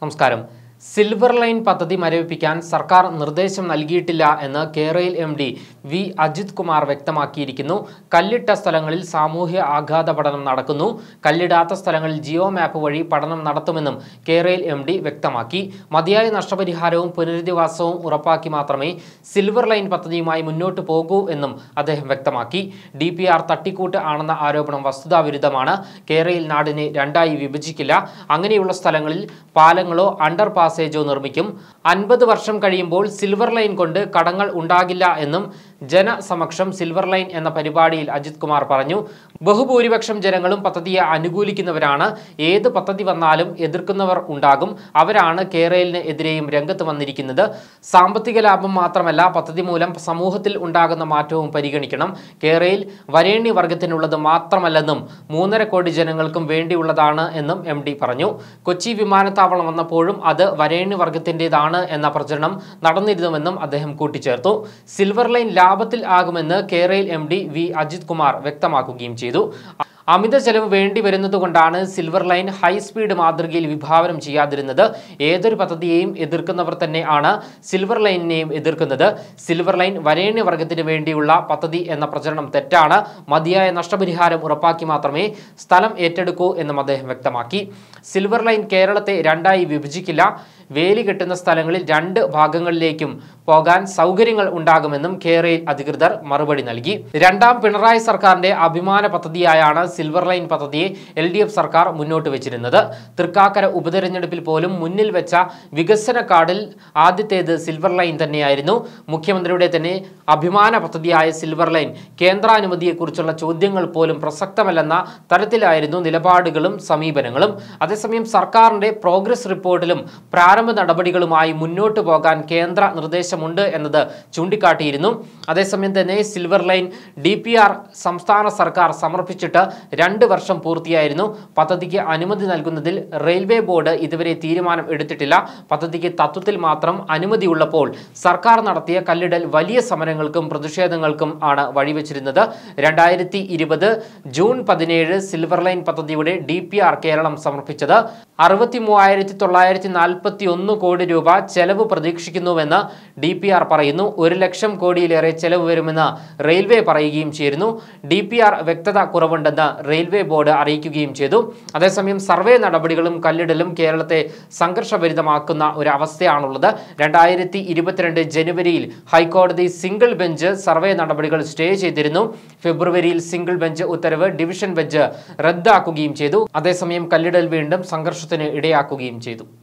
നമസ്കാരം silver line പദ്ധതി മരവിപ്പിക്കാൻ സർക്കാർ നിർദ്ദേശം നൽകിയിട്ടില്ല എന്ന് കേരയിൽ M D V Ajith Kumar വ്യക്തമാക്കിയിരിക്കുന്നു കല്ലിട്ട സ്ഥലങ്ങളിൽ സാമൂഹ്യ ആഘാത പഠനം നടക്കുന്നു കല്ലിടാത്ത സ്ഥലങ്ങളിൽ ജിയോ മാപ്പ് വഴി പഠനം നടത്തുമെന്നും കേരയിൽ എം ഡി വ്യക്തമാക്കി മതിയായ നഷ്ടപരിഹാരവും പുനരധിവാസവും ഉറപ്പാക്കി മാത്രമേ സിൽവർ ലൈൻ പദ്ധതിയുമായി മുന്നോട്ട് പോകൂ എന്നും അദ്ദേഹം വ്യക്തമാക്കി ഡി പി ആർ തട്ടിക്കൂട്ട് ആണെന്ന ആരോപണം വസ്തുതാവിരുദ്ധമാണ് കേരയിൽ നാടിനെ രണ്ടായി വിഭജിക്കില്ല അങ്ങനെയുള്ള സ്ഥലങ്ങളിൽ പാലങ്ങളോ അണ്ടർ പാസേജോ നിർമ്മിക്കും അൻപത് വർഷം കഴിയുമ്പോൾ സിൽവർ ലൈൻ കൊണ്ട് കടങ്ങൾ ഉണ്ടാകില്ല എന്നും ജനസമക്ഷം സിൽവർ ലൈൻ എന്ന പരിപാടിയിൽ അജിത് കുമാർ പറഞ്ഞു ബഹുഭൂരിപക്ഷം ജനങ്ങളും പദ്ധതിയെ അനുകൂലിക്കുന്നവരാണ് ഏത് പദ്ധതി വന്നാലും എതിർക്കുന്നവർ ഉണ്ടാകും അവരാണ് കേരളിന് എതിരെയും രംഗത്ത് വന്നിരിക്കുന്നത് സാമ്പത്തിക ലാഭം മാത്രമല്ല പദ്ധതി മൂലം സമൂഹത്തിൽ ഉണ്ടാകുന്ന മാറ്റവും പരിഗണിക്കണം കേരയിൽ വരേണ്യ വർഗത്തിനുള്ളത് മാത്രമല്ലെന്നും മൂന്നര കോടി ജനങ്ങൾക്കും വേണ്ടിയുള്ളതാണ് എന്നും എം ഡി പറഞ്ഞു കൊച്ചി വിമാനത്താവളം വന്നപ്പോഴും അത് വരേണ്യ വർഗത്തിൻ്റെതാണ് എന്ന പ്രചരണം നടന്നിരുന്നുവെന്നും അദ്ദേഹം കൂട്ടിച്ചേർത്തു സിൽവർ ലൈൻ ലാഭത്തിൽ ആകുമെന്ന് കേരയിൽ M D V Ajith Kumar വ്യക്തമാക്കുകയും ചെയ്തു അമിത ചെലവ് വേണ്ടി വരുന്നതുകൊണ്ടാണ് സിൽവർ ലൈൻ ഹൈസ്പീഡ് മാതൃകയിൽ വിഭാവനം ചെയ്യാതിരുന്നത് ഏതൊരു പദ്ധതിയെയും എതിർക്കുന്നവർ തന്നെ ആണ് സിൽവർ ലൈനിനെയും എതിർക്കുന്നത് സിൽവർ ലൈൻ വരേണ്യ വർഗത്തിന് വേണ്ടിയുള്ള പദ്ധതി എന്ന പ്രചരണം തെറ്റാണ് മതിയായ നഷ്ടപരിഹാരം ഉറപ്പാക്കി മാത്രമേ സ്ഥലം ഏറ്റെടുക്കൂ എന്നും അദ്ദേഹം വ്യക്തമാക്കി സിൽവർ ലൈൻ കേരളത്തെ രണ്ടായി വിഭജിക്കില്ല വേലി കെട്ടുന്ന സ്ഥലങ്ങളിൽ രണ്ട് ഭാഗങ്ങളിലേക്കും പോകാൻ സൗകര്യങ്ങൾ ഉണ്ടാകുമെന്നും കേരയിൽ അധികൃതർ മറുപടി നൽകി രണ്ടാം പിണറായി സർക്കാരിന്റെ അഭിമാന പദ്ധതിയായാണ് സിൽവർ ലൈൻ പദ്ധതിയെ എൽ ഡി എഫ് സർക്കാർ മുന്നോട്ട് വെച്ചിരുന്നത് തൃക്കാക്കര ഉപതെരഞ്ഞെടുപ്പിൽ പോലും മുന്നിൽ വെച്ച വികസന കാർഡിൽ ആദ്യത്തേത് സിൽവർ ലൈൻ തന്നെയായിരുന്നു മുഖ്യമന്ത്രിയുടെ തന്നെ അഭിമാന പദ്ധതിയായ സിൽവർ ലൈൻ കേന്ദ്രാനുമതിയെക്കുറിച്ചുള്ള ചോദ്യങ്ങൾ പോലും പ്രസക്തമല്ലെന്ന തരത്തിലായിരുന്നു നിലപാടുകളും സമീപനങ്ങളും അതേസമയം സർക്കാരിന്റെ പ്രോഗ്രസ് റിപ്പോർട്ടിലും പ്രാരംഭ നടപടികളുമായി മുന്നോട്ട് പോകാൻ കേന്ദ്ര നിർദ്ദേശമുണ്ട് എന്നത് ചൂണ്ടിക്കാട്ടിയിരുന്നു അതേസമയം തന്നെ silver line D P R സംസ്ഥാന സർക്കാർ സമർപ്പിച്ചിട്ട് രണ്ട് വർഷം പൂർത്തിയായിരുന്നു പദ്ധതിക്ക് അനുമതി നൽകുന്നതിൽ റെയിൽവേ ബോർഡ് ഇതുവരെ തീരുമാനം എടുത്തിട്ടില്ല പദ്ധതിക്ക് തത്വത്തിൽ മാത്രം അനുമതിയുള്ളപ്പോൾ സർക്കാർ നടത്തിയ കല്ലിടൽ വലിയ സമരങ്ങൾക്കും പ്രതിഷേധങ്ങൾക്കും ആണ് വഴിവെച്ചിരുന്നത് രണ്ടായിരത്തി ഇരുപത് ജൂൺ പതിനേഴ് സിൽവർ ലൈൻ പദ്ധതിയുടെ ഡി പി ആർ കേരളം സമർപ്പിച്ചത് അറുപത്തി മൂവായിരത്തി തൊള്ളായിരത്തി നാൽപ്പത്തി ഒന്ന് കോടി രൂപ ചെലവ് പ്രതീക്ഷിക്കുന്നുവെന്ന് ഡി പി ആർ പറയുന്നു ഒരു ലക്ഷം കോടിയിലേറെ ചെലവ് വരുമെന്ന് റെയിൽവേ പറയുകയും ചെയ്തിരുന്നു ഡി പി ആർ വ്യക്തത കുറവുണ്ടെന്ന് റെയിൽവേ ബോർഡ് അറിയിക്കുകയും ചെയ്തു അതേസമയം സർവേ നടപടികളും കല്ലിടലും കേരളത്തെ സംഘർഷഭരിതമാക്കുന്ന ഒരു അവസ്ഥയാണുള്ളത് രണ്ടായിരത്തി ഇരുപത്തിരണ്ട് ജനുവരിയിൽ ഹൈക്കോടതി സിംഗിൾ ബെഞ്ച് സർവേ നടപടികൾ സ്റ്റേ ചെയ്തിരുന്നു ഫെബ്രുവരിയിൽ സിംഗിൾ ബെഞ്ച് ഉത്തരവ് ഡിവിഷൻ ബെഞ്ച് റദ്ദാക്കുകയും ചെയ്തു അതേസമയം കല്ലിടൽ വീണ്ടും സംഘർഷത്തിന് ഇടയാക്കുകയും ചെയ്തു